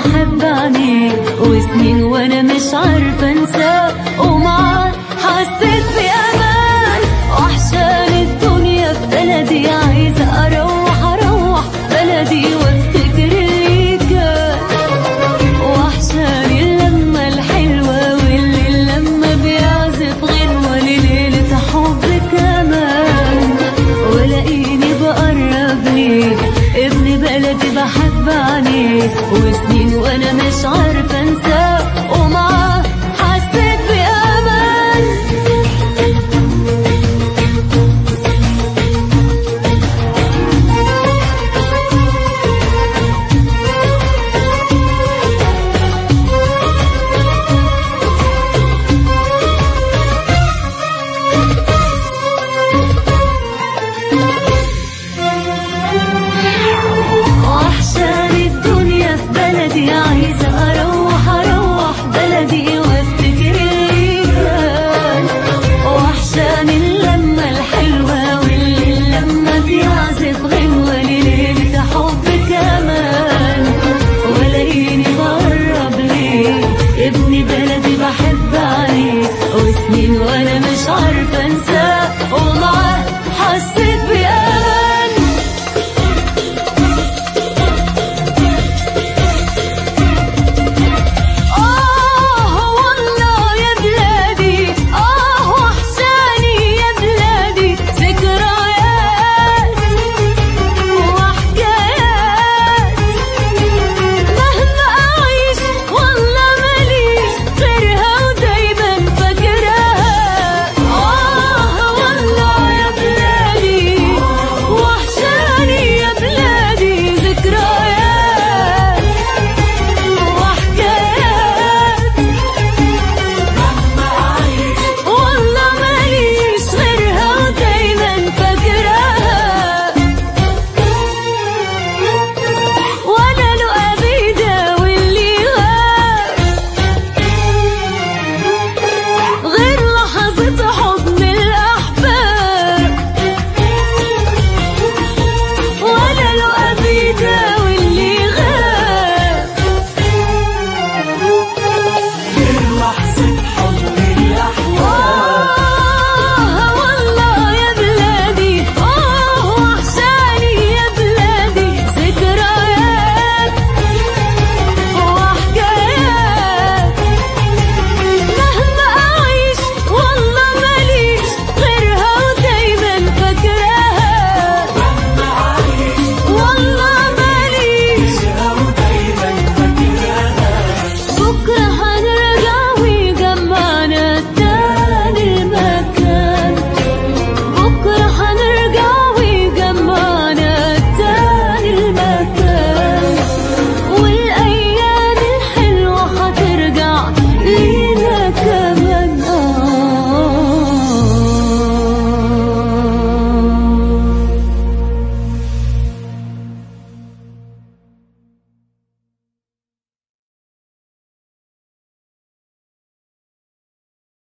بحب عينيك وسنين وانا مش عارفه انساك ومعاك حسيت بامان وحشاني الدنيا في بلدي عايزه اروح اروح بلدي وافتكر اللي كان وحشاني اللمة الحلوة واللي لما بيعزف غنوة لليلة حب كمان ولاقيني بقرب ليك ابن بلدي بحب عينيك وسنين وانا مش عارفة انساك ومعاه حسيت بأمان وحشاني الدنيا في بلدي عايزة أروح أروح بلدي وافتكر اللي كان وحشاني اللمة الحلوة واللي لما بيعزف غنوة لليلة حب كمان ولاقيني بقرب ليك ابن بلدي بحب عليك وسنين وأنا مش عارفة أنساك ومعاه حسيت بأمان آه والله يا بلادي آه وحشاني يا بلادي ذكريات وحكايات مهما أعيش والله ماليش غيرها ودايما فاكراها آه والله يا بلادي وحشاني يا بلادي ذكريات وحكايات والله ماليش غيرها ودايما فاكراها وانا له ابيده واللي غاب غير لحظة حضن الاحباب وانا له ابيده واللي غاب آه والله يا بلادي آه وحشاني يا بلادي ذكريات وحكايات مهما أعيش والله ماليش غيرها ودايما فاكراها والله ماليش بكرة هنرجع ويجمعنا تاني مكان بكرة